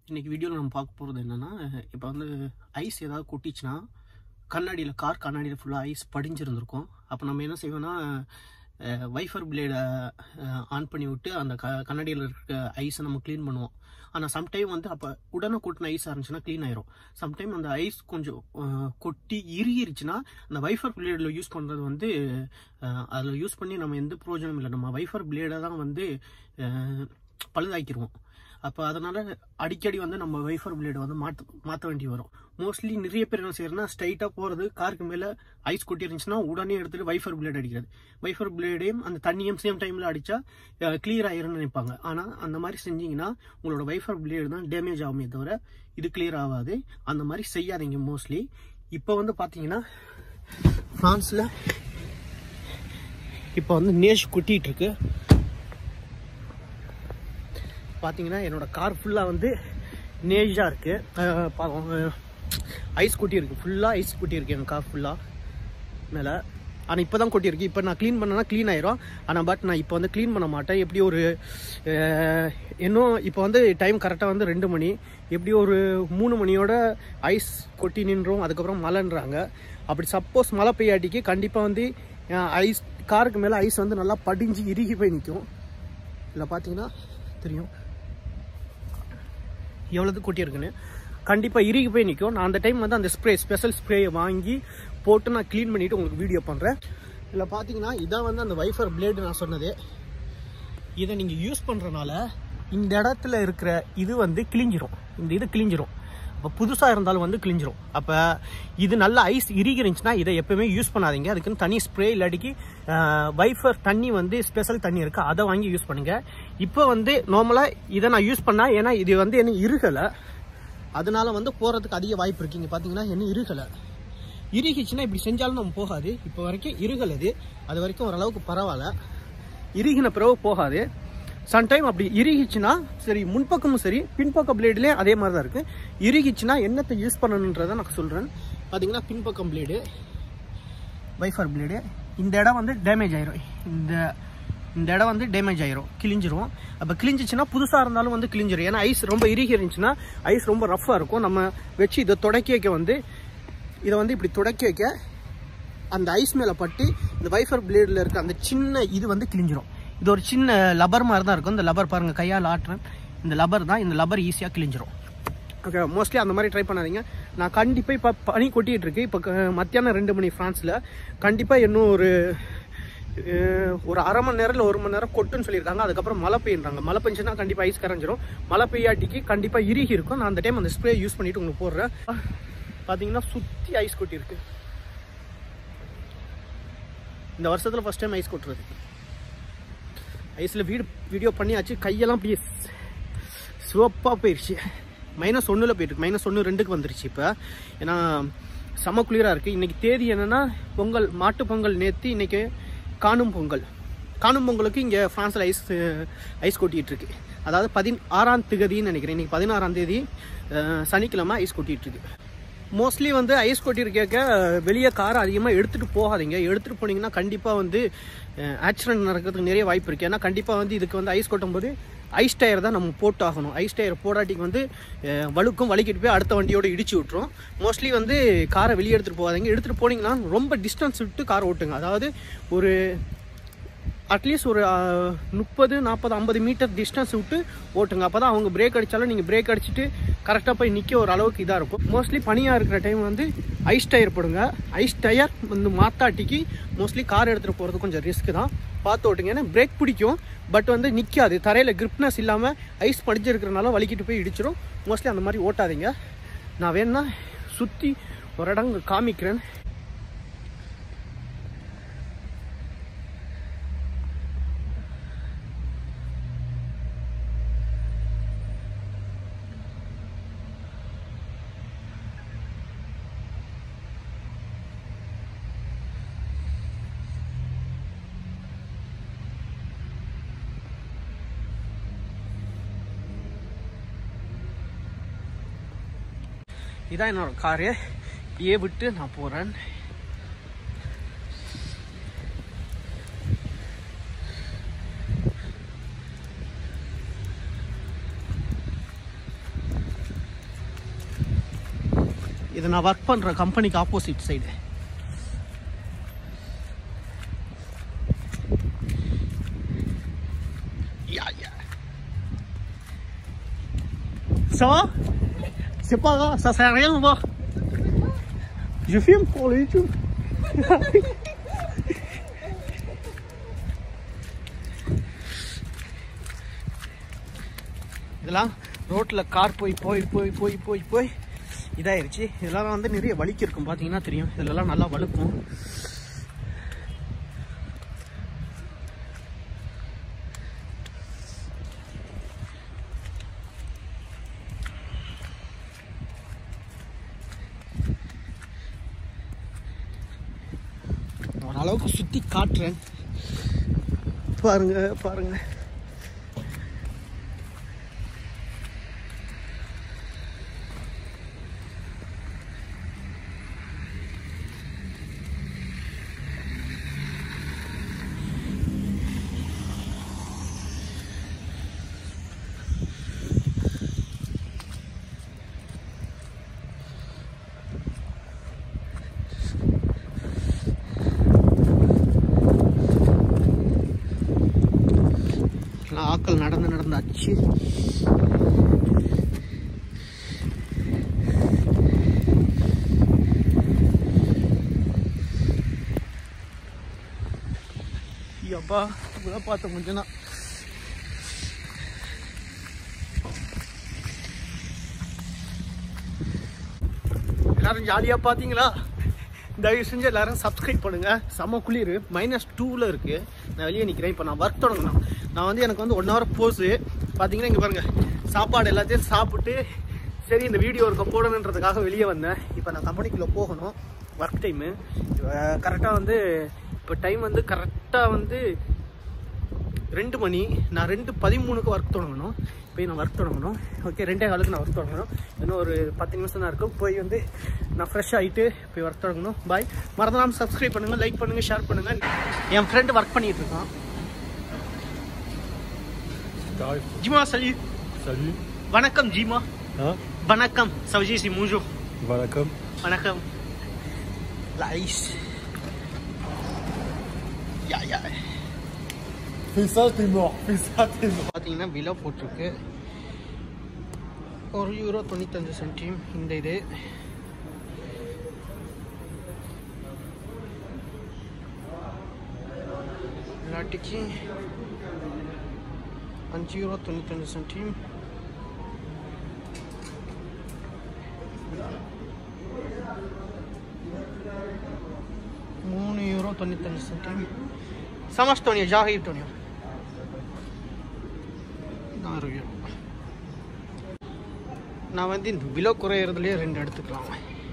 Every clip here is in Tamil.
இன்னைக்கு வீடியோவில் நம்ம பார்க்க போகிறது என்னென்னா இப்போ வந்து ஐஸ் ஏதாவது கொட்டிச்சுன்னா கண்ணாடியில் கார் கண்ணாடியில் ஃபுல்லாக ஐஸ் படிஞ்சிருந்திருக்கும் அப்போ நம்ம என்ன செய்வோம்னா வைஃபர் பிளேடை ஆன் பண்ணி விட்டு அந்த க கண்ணாடியில் இருக்க ஐஸை நம்ம க்ளீன் பண்ணுவோம் ஆனால் சம்டைம் வந்து அப்போ உடனே கொட்டின ஐஸ் இருந்துச்சுன்னா க்ளீன் ஆயிரும் சம்டைம் அந்த ஐஸ் கொஞ்சம் அஹ், கொட்டி இறுகிருச்சுன்னா அந்த வைஃபர் பிளேடில் யூஸ் பண்ணுறது வந்து அதில் யூஸ் பண்ணி நம்ம எந்த பிரயோஜனமும் இல்லை நம்ம வைஃபர் பிளேடை தான் வந்து அஹ், பழுதாக்கிடுவோம் அப்போ அதனால் அடிக்கடி வந்து நம்ம வைஃபர் பிளேடு வந்து மாற்ற மாற்ற வேண்டி வரும் மோஸ்ட்லி நிறைய பேர் என்ன செய்யறதுன்னா ஸ்ட்ரைட்டாக போகிறது காருக்கு மேலே ஐஸ் கொட்டி இருந்துச்சுன்னா உடனே எடுத்துட்டு வைஃபர் பிளேட் அடிக்கிறது வைஃபர் பிளேடையும் அந்த தண்ணியும் சேம் டைமில் அடித்தா கிளியர் ஆயிரும்னு நினைப்பாங்க ஆனால் அந்த மாதிரி செஞ்சீங்கன்னா உங்களோட வைஃபர் பிளேடு தான் டேமேஜ் ஆகுமே தவிர இது கிளியர் ஆகாது அந்த மாதிரி செய்யாதீங்க மோஸ்ட்லி இப்போ வந்து பார்த்தீங்கன்னா ஃப்ரான்ஸில் இப்போ வந்து நேஷ் கொட்டிகிட்டு இருக்கு பார்த்தீங்கன்னா என்னோட கார் ஃபுல்லாக வந்து நேஜாக இருக்குது ஐஸ் கொட்டி இருக்குது ஃபுல்லாக ஐஸ் கொட்டி இருக்கு என் கார் ஃபுல்லாக மேலே ஆனால் இப்போ தான் கொட்டியிருக்கு இப்போ நான் க்ளீன் பண்ணனா க்ளீன் ஆயிரும் ஆனால் பட் நான் இப்போ வந்து க்ளீன் பண்ண மாட்டேன் எப்படி ஒரு அஹ், இன்னும் இப்போ வந்து டைம் கரெக்டாக வந்து ரெண்டு மணி எப்படி ஒரு மூணு மணியோட ஐஸ் கொட்டி நின்றோம் அதுக்கப்புறம் மழைன்றாங்க அப்படி சப்போஸ் மழை பெய்யாட்டிக்கு கண்டிப்பாக வந்து ஐஸ் காருக்கு மேலே ஐஸ் வந்து நல்லா படிஞ்சு இறுகி போய் நிற்கும் இதில் பார்த்தீங்கன்னா தெரியும் எவ்வளவு கொட்டியிருக்குன்னு கண்டிப்பாக இறுகி போய் நிற்கும் நான் அந்த டைம் வந்து அந்த ஸ்ப்ரே ஸ்பெஷல் ஸ்ப்ரேயை வாங்கி போட்டு நான் க்ளீன் பண்ணிவிட்டு உங்களுக்கு வீடியோ பண்ணுறேன் இதில் பார்த்தீங்கன்னா இதான் வந்து அந்த வைஃபர் பிளேடு நான் சொன்னது இதை நீங்கள் யூஸ் பண்ணுறனால இந்த இடத்துல இருக்கிற இது வந்து கிழிஞ்சிரும் இந்த இது கிழிஞ்சிரும் அப்போ புதுசாக இருந்தாலும் வந்து கிழிஞ்சிரும் அப்போ இது நல்ல ஐஸ் இறுகி இருந்துச்சுன்னா இதை எப்பவுமே யூஸ் பண்ணாதீங்க அதுக்குன்னு தனி ஸ்ப்ரே இல்லாட்டிக்கு வைஃபர் தண்ணி வந்து ஸ்பெஷல் தண்ணி இருக்குது அதை வாங்கி யூஸ் பண்ணுங்க இப்போ வந்து நார்மலாக இதை நான் யூஸ் பண்ணால் ஏன்னா இது வந்து என்ன இருகலை அதனால வந்து போகிறதுக்கு அதிக வாய்ப்பு இருக்கு இங்கே பார்த்தீங்கன்னா என்ன இருகலை இறுகிச்சுன்னா இப்படி செஞ்சாலும் நம்ம போகாது இப்போ வரைக்கும் இருகல் அது அது வரைக்கும் ஓரளவுக்கு பரவாயில்ல இறுகின பிறகு போகாது சம்டைம் அப்படி இறுகிச்சுன்னா சரி முன்பக்கமும் சரி பின்பக்க பிளேட்லேயும் அதே மாதிரி தான் இருக்குது இறுகிச்சுன்னா என்னத்தை யூஸ் பண்ணணுன்றதை நான் சொல்கிறேன் பார்த்தீங்கன்னா பின்பக்கம் பிளேடு வைஃபர் பிளேடு இந்த இடம் வந்து டேமேஜ் ஆயிரும் இந்த இந்த இடம் வந்து டேமேஜ் ஆயிரும் கிழிஞ்சிரும் அப்போ கிழிஞ்சிச்சுன்னா புதுசாக இருந்தாலும் வந்து கிழிஞ்சிரும் ஏன்னா ஐஸ் ரொம்ப இறுகி இருந்துச்சுன்னா ஐஸ் ரொம்ப ரஃப்பாக இருக்கும் நம்ம வச்சு இதை தொடக்கி வைக்க வந்து இதை வந்து இப்படி தொடக்கி வைக்க அந்த ஐஸ் மேலே பட்டு இந்த வைஃபர் பிளேடில் இருக்க அந்த சின்ன இது வந்து கிழிஞ்சிரும் இது ஒரு சின்ன லப்பர் மாதிரி தான் இருக்கும் இந்த லப்பர் பாருங்கள் கையால் ஆட்டுறேன் இந்த லப்பர் தான் இந்த லப்பர் ஈஸியாக கிழிஞ்சிரும் ஓகே மோஸ்ட்லி அந்த மாதிரி ட்ரை பண்ணாதீங்க நான் கண்டிப்பாக இப்போ பனி கொட்டிகிட்டு இருக்கு இப்போ க- மத்தியானம் ரெண்டு மணி ஃப்ரான்ஸில் கண்டிப்பாக இன்னும் ஒரு அஹ், ஒரு அரை மணி நேரம் இல்லை ஒரு மணி நேரம் கொட்டுன்னு சொல்லியிருக்காங்க அதுக்கப்புறம் மழை பெய்யுறாங்க மழை பெஞ்சுன்னா கண்டிப்பாக ஐஸ் கரைஞ்சிரும் மழை பெய்யாட்டிக்கு கண்டிப்பாக இறுகி இருக்கும் நான் அந்த டைம் அந்த ஸ்ப்ரே யூஸ் பண்ணிட்டு உங்களுக்கு போடுறேன் பார்த்தீங்கன்னா சுற்றி ஐஸ் கொட்டியிருக்கு இந்த வருஷத்தில் ஃபஸ்ட் டைம் ஐஸ் கொட்டுறது ஐஸில் வீடு வீடியோ பண்ணியாச்சு கையெல்லாம் அப்படியே சிவப்பாக போயிடுச்சு மைனஸ் ஒன்றில் போயிருக்கு மைனஸ் ஒன்று ரெண்டுக்கு வந்துருச்சு இப்போ ஏன்னா செம குளிராக இருக்குது இன்றைக்கி தேதி என்னென்னா பொங்கல் மாட்டு பொங்கல் நேற்று இன்றைக்கி காணும் பொங்கல் காணும் பொங்கலுக்கு இங்கே ஃப்ரான்ஸில் ஐஸ் ஐஸ் கொட்டிகிட்டு இருக்கு அதாவது பதின் ஆறாம் திகதின்னு நினைக்கிறேன் இன்றைக்கி பதினாறாம் தேதி அஹ், சனிக்கிழமை ஐஸ் கொட்டிகிட்டு இருக்கு மோஸ்ட்லி வந்து ஐஸ் கொட்டியிருக்க வெளியே காரை அதிகமாக எடுத்துகிட்டு போகாதீங்க எடுத்துகிட்டு போனீங்கன்னா கண்டிப்பாக வந்து ஆக்சிடென்ட் நடக்கிறதுக்கு நிறைய வாய்ப்பு இருக்குது ஏன்னா கண்டிப்பாக வந்து இதுக்கு வந்து ஐஸ் கொட்டும்போது ஐஸ் டயர் தான் நம்ம போட்டு ஆகணும் ஐஸ் டயர் போடாட்டிக்கு வந்து அஹ், வழுக்கும் வலிக்கிட்டு போய் அடுத்த வண்டியோட இடிச்சு விட்ரும் மோஸ்ட்லி வந்து காரை வெளியே எடுத்துகிட்டு போகாதீங்க எடுத்துகிட்டு போனீங்கன்னா ரொம்ப டிஸ்டன்ஸ் விட்டு கார் ஓட்டுங்க அதாவது ஒரு அட்லீஸ்ட் ஒரு முப்பது நாற்பது ஐம்பது மீட்டர் டிஸ்டன்ஸ் விட்டு ஓட்டுங்க அப்போ தான் அவங்க பிரேக் அடித்தாலும் நீங்கள் பிரேக் அடிச்சுட்டு கரெக்டாக போய் நிற்க ஒரு அளவுக்கு இதாக இருக்கும் மோஸ்ட்லி பனியாக இருக்கிற டைம் வந்து ஐஸ் டயர் போடுங்க ஐஸ் டயர் வந்து மாத்தாட்டிக்கு மோஸ்ட்லி கார் எடுத்துகிட்டு போகிறது கொஞ்சம் ரிஸ்க் தான் பார்த்து ஓட்டுங்க ஏன்னா பிரேக் பிடிக்கும் பட் வந்து நிற்காது தரையில் கிரிப்னஸ் இல்லாமல் ஐஸ் படிஞ்சிருக்கிறனால வலிக்கிட்டு போய் இடிச்சிரும் மோஸ்ட்லி அந்த மாதிரி ஓட்டாதீங்க நான் வேணா சுற்றி ஒரு இடம் காமிக்கிறேன் இதான் என்னோட காரு ஏ விட்டு நான் போகிறேன் இது நான் ஒர்க் பண்ணுற கம்பெனிக்கு opposite side Yeah, yeah. Ça va C'est pas grave, ça sert à rien, moi. Je filme pour le YouTube. இதெல்லாம் ரோட்டில் கார் போய் போய் போய் போய் போய் போய் இதாயிருச்சு இதெல்லாம் வந்து நிறைய வலிக்கு இருக்கும் பார்த்தீங்கன்னா தெரியும் இதெல்லாம் நல்லா வலுக்கும் ஓரளவுக்கு சுற்றி காட்டுறேன் பாருங்க பாருங்க எல்லாம் ஆக்கள் நடந்து நடந்து அச்சு அப்பா இப்பதான் பார்த்தேன் கொஞ்சம் தான் எல்லாரும் ஜாலியாக பார்த்தீங்களா தயவு செஞ்சு எல்லாரும் சப்ஸ்கிரைப் பண்ணுங்க செம்ம குளிர் மைனஸ் டூவில் இருக்கு நான் வெளியே நிற்கிறேன் இப்போ நான் ஒர்க் தொடங்கணும் நான் வந்து எனக்கு வந்து ஒன் ஹவர் போஸு பார்த்தீங்கன்னா இங்கே பாருங்க சாப்பாடு எல்லாத்தையும் சாப்பிட்டு சரி இந்த வீடியோ இருக்க போடணுன்றதுக்காக வெளியே வந்தேன் இப்போ நான் கம்பெனிக்குள்ளே போகணும் ஒர்க் டைமு கரெக்டாக வந்து இப்போ டைம் வந்து கரெக்டாக வந்து ரெண்டு மணி நான் ரெண்டு பதிமூணுக்கு ஒர்க் தொடங்கணும் போய் நான் ஒர்க் தொடங்கணும் ஓகே ரெண்டே காலுக்கு நான் ஒர்க் தொடங்கணும் இன்னும் ஒரு பத்து நிமிஷம் தான் இருக்கும் போய் வந்து நான் ஃப்ரெஷ் ஆகிட்டு போய் ஒர்க் தொடங்கணும் பாய் மறந்துடாமல் சப்ஸ்கிரைப் பண்ணுங்கள் லைக் பண்ணுங்கள் ஷேர் பண்ணுங்கள் என் ஃப்ரெண்டு ஒர்க் பண்ணிட்டு இருக்கான் T'arrives. ஜிமா சலி Salut. வணக்கம் ஜிமா Hein வணக்கம் சவுஜி சி மூஜோ Voilà comme. வணக்கம் லைஸ் யா யா Fais ça, t'es mort. Fais ça, t'es mort. பார்த்தீங்கன்னா விலை போட்டிருக்கு ஒரு யூரோ தொண்ணூத்தஞ்சு சென்டிம் இந்த இது இல்லாட்டிக்கு அஞ்சு யூரோ தொண்ணூத்தஞ்சு சென்டிம் மூணு யூரோ தொண்ணூத்தஞ்சு சென்டிம் சமஸ்டோனியோ ஜாகிட்டோனியோ ஆறு யூரோ நான் வந்து இந்த விலை குறையிறதுலேயே ரெண்டு எடுத்துக்கலாம்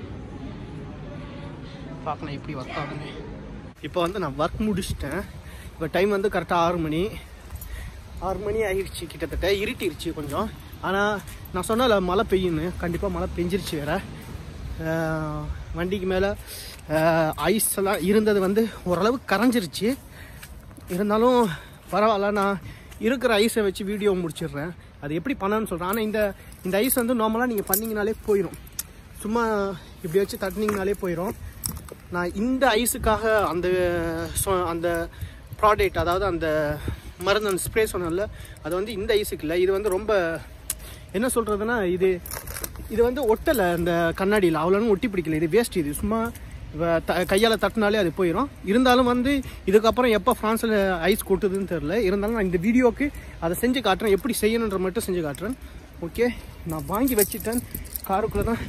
பார்க்கலாம் எப்படி ஒர்க் ஆகுதுன்னு இப்போ வந்து நான் ஒர்க் முடிச்சிட்டேன் இப்போ டைம் வந்து கரெக்டாக ஆறு மணி ஆறு மணி ஆகிடுச்சு கிட்டத்தட்ட இருட்டிருச்சு கொஞ்சம் ஆனால் நான் சொன்னல மழை பெய்யுன்னு கண்டிப்பாக மழை பெஞ்சிருச்சு வேற அஹ் வண்டிக்கு மேலே ஐஸ் எல்லாம் இருந்தது வந்து ஓரளவு கரைஞ்சிருச்சு இருந்தாலும் பரவாயில்ல நான் இருக்கிற ஐஸை வச்சு வீடியோ முடிச்சிடுறேன் அது எப்படி பண்ணணும்னு சொல்கிறேன் ஆனால் இந்த இந்த ஐஸ் வந்து நார்மலாக நீங்கள் பண்ணீங்கனாலே போயிடும் சும்மா இப்படி வச்சு தட்டினீங்கனாலே போயிடும் நான் இந்த ஐஸுக்காக அந்த சொ- அந்த ப்ராடக்ட் அதாவது அந்த மருந்து அந்த ஸ்ப்ரே சொன்னேன்ல அது வந்து இந்த ஐஸுக்கு இல்லை இது வந்து ரொம்ப என்ன சொல்கிறதுனா இது இது வந்து ஒட்டலை அந்த கண்ணாடியில் அவ்வளோன்னு ஒட்டி பிடிக்கல இது வேஸ்ட் இது சும்மா கையால் தட்டினாலே அது போயிடும் இருந்தாலும் வந்து இதுக்கப்புறம் எப்போ ஃப்ரான்ஸில் ஐஸ் கொட்டுதுன்னு தெரில இருந்தாலும் நான் இந்த வீடியோக்கு அதை செஞ்சு காட்டுறேன் எப்படி செய்யணுன்ற மட்டும் செஞ்சு காட்டுறேன் ஓகே நான் வாங்கி வச்சுட்டேன் காருக்குள்ளே தான்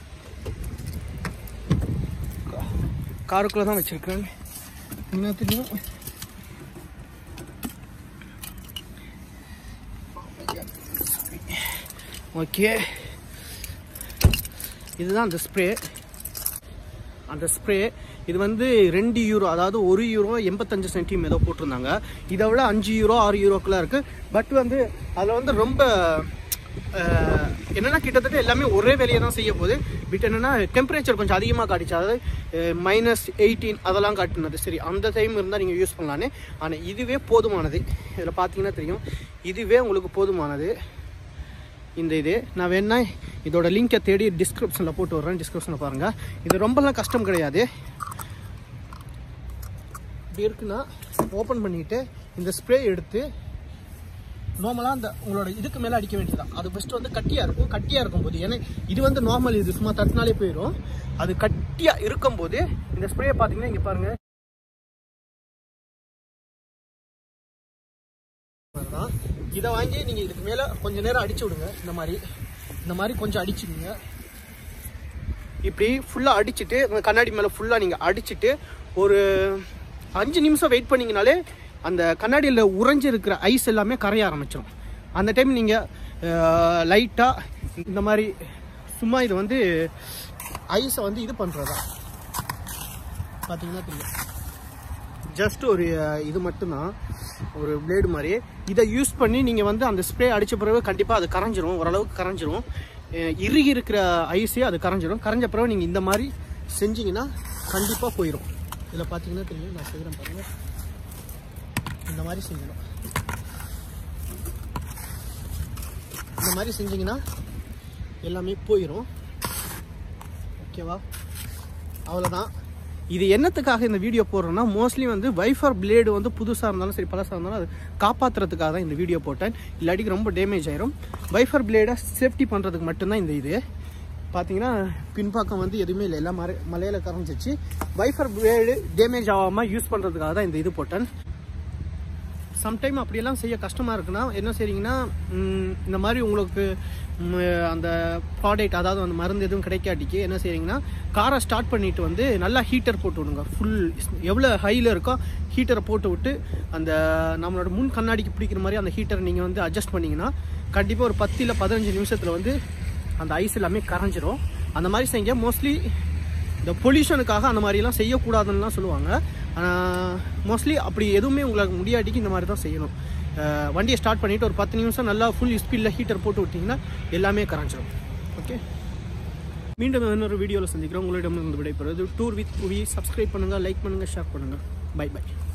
காருக்குள்ளே தான் வச்சுருக்கேன் என்ன தெரியும் ஓகே இதுதான் அந்த ஸ்ப்ரே அந்த ஸ்ப்ரே இது வந்து ரெண்டு யூரோ அதாவது ஒரு யூரோ எண்பத்தஞ்சு சென்டிம் ஏதோ போட்டிருந்தாங்க இதை விட அஞ்சு யூரோ ஆறு யூரோக்குலாம் இருக்குது பட் வந்து அதில் வந்து ரொம்ப அஹ், என்னன்னா கிட்டத்தட்ட எல்லாமே ஒரே வேலையை தான் செய்ய போகுது பட் என்னன்னா டெம்பரேச்சர் கொஞ்சம் அதிகமாக காட்டிச்சு அதாவது மைனஸ் எயிட்டீன் அதெல்லாம் காட்டினது சரி அந்த டைம் இருந்தால் நீங்கள் யூஸ் பண்ணலான்னு ஆனால் இதுவே போதுமானது இதில் பார்த்தீங்கன்னா தெரியும் இதுவே உங்களுக்கு போதுமானது இந்த இது நான் வேணா இதோட லிங்கை தேடி டிஸ்கிரிப்ஷனில் போட்டு விட்றேன் டிஸ்கிரிப்ஷனில் பாருங்கள் இது ரொம்பலாம் கஷ்டம் கிடையாது இப்படி இருக்குன்னா ஓப்பன் பண்ணிவிட்டு இந்த ஸ்ப்ரே எடுத்து நார்மலாக அந்த உங்களோட இதுக்கு மேலே அடிக்க வேண்டியதுதான் அது ஃபஸ்ட்டு வந்து கட்டியாக இருக்கும் கட்டியாக இருக்கும்போது ஏன்னா இது வந்து நார்மல் இது சும்மா தட்டினாலே போயிடும் அது கட்டியாக இருக்கும்போது இந்த ஸ்ப்ரே பார்த்தீங்கன்னா இங்கே பாருங்கள் தான் இதை வாங்கி நீங்கள் இதுக்கு மேலே கொஞ்சம் நேரம் அடிச்சு விடுங்க இந்த மாதிரி இந்த மாதிரி கொஞ்சம் அடிச்சுடுங்க இப்படி ஃபுல்லாக அடிச்சுட்டு அந்த கண்ணாடி மேலே ஃபுல்லாக நீங்கள் அடிச்சுட்டு ஒரு அஞ்சு நிமிஷம் வெயிட் பண்ணிங்கனாலே அந்த கண்ணாடியில் உறைஞ்சி இருக்கிற ஐஸ் எல்லாமே கரைய ஆரம்பிச்சிடும் அந்த டைம் நீங்கள் லைட்டாக இந்த மாதிரி சும்மா இது வந்து ஐஸை வந்து இது பண்ணுறதா பார்த்தீங்கன்னா தெரியும் ஜஸ்ட் ஒரு அஹ், இது மட்டும்தான் ஒரு பிளேடு மாதிரி இதை யூஸ் பண்ணி நீங்கள் வந்து அந்த ஸ்ப்ரே அடித்த பிறகு கண்டிப்பாக அது கரைஞ்சிரும் ஓரளவுக்கு கரைஞ்சிரும் அஹ், இறுகி இருக்கிற ஐஸே அது கரைஞ்சிரும் கரைஞ்ச பிறகு நீங்கள் இந்த மாதிரி செஞ்சீங்கன்னா கண்டிப்பாக போயிடும் இதில் பார்த்தீங்கன்னா தெரியும் நான் செய்கிறேன் பாருங்கள் இந்த மாதிரி செஞ்சணும் இந்த மாதிரி செஞ்சீங்கன்னா எல்லாமே போயிடும் ஓகேவா அவ்வளோதான் இது என்னத்துக்காக இந்த வீடியோ போடுறேன்னா மோஸ்ட்லி வந்து வைஃபர் பிளேடு வந்து புதுசாக இருந்தாலும் சரி பழசாக இருந்தாலும் அது காப்பாற்றுறதுக்காக தான் இந்த வீடியோ போட்டேன் இல்லாட்டிக்கு ரொம்ப டேமேஜ் ஆயிரும் வைஃபர் பிளேடை சேஃப்டி பண்ணுறதுக்கு மட்டும்தான் இந்த இது பார்த்தீங்கன்னா பின்பக்கம் வந்து எதுவுமே இல்லை எல்லாம் மலை மலையில் கரைஞ்சிச்சு வைஃபர் பிளேடு டேமேஜ் ஆகாமல் யூஸ் பண்ணுறதுக்காக தான் இந்த இது போட்டேன் சம்டைம் அப்படியெல்லாம் செய்ய கஷ்டமாக இருக்குன்னா என்ன செய்றீங்கன்னா ம், இந்த மாதிரி உங்களுக்கு ம், அந்த ப்ராடக்ட் அதாவது அந்த மருந்து எதுவும் கிடைக்காட்டிக்கு என்ன செய்றீங்கன்னா காரை ஸ்டார்ட் பண்ணிட்டு வந்து நல்லா ஹீட்டர் போட்டு விடுங்க ஃபுல் எவ்வளோ ஹையில் இருக்கோ ஹீட்டரை போட்டு விட்டு அந்த நம்மளோட முன் கண்ணாடிக்கு பிடிக்கிற மாதிரி அந்த ஹீட்டரை நீங்கள் வந்து அட்ஜஸ்ட் பண்ணிங்கன்னா கண்டிப்பாக ஒரு பத்து இல்லை பதினஞ்சு நிமிஷத்தில் வந்து அந்த ஐஸ் எல்லாமே கரைஞ்சிரும் அந்த மாதிரி செய்யுங்க மோஸ்ட்லி இந்த பொல்யூஷனுக்காக அந்த மாதிரிலாம் செய்யக்கூடாதுன்னுலாம் சொல்லுவாங்க ஆனால் மோஸ்ட்லி அப்படி எதுவுமே உங்களுக்கு முடியாட்டிக்கு இந்த மாதிரி தான் செய்யணும் அஹ் வண்டியை ஸ்டார்ட் பண்ணிவிட்டு ஒரு பத்து நிமிஷம் நல்லா ஃபுல் ஸ்பீடில் ஹீட்டர் போட்டு விட்டிங்கன்னா எல்லாமே கரைஞ்சிரும் ஓகே மீண்டும் இன்னொரு வீடியோவில் சந்திக்கிறோம் உங்களிடம் இருந்து விடைபெறுவது டூர் வித் மூவி சப்ஸ்கிரைப் பண்ணுங்கள் லைக் பண்ணுங்கள் ஷேர் பண்ணுங்கள் பை பை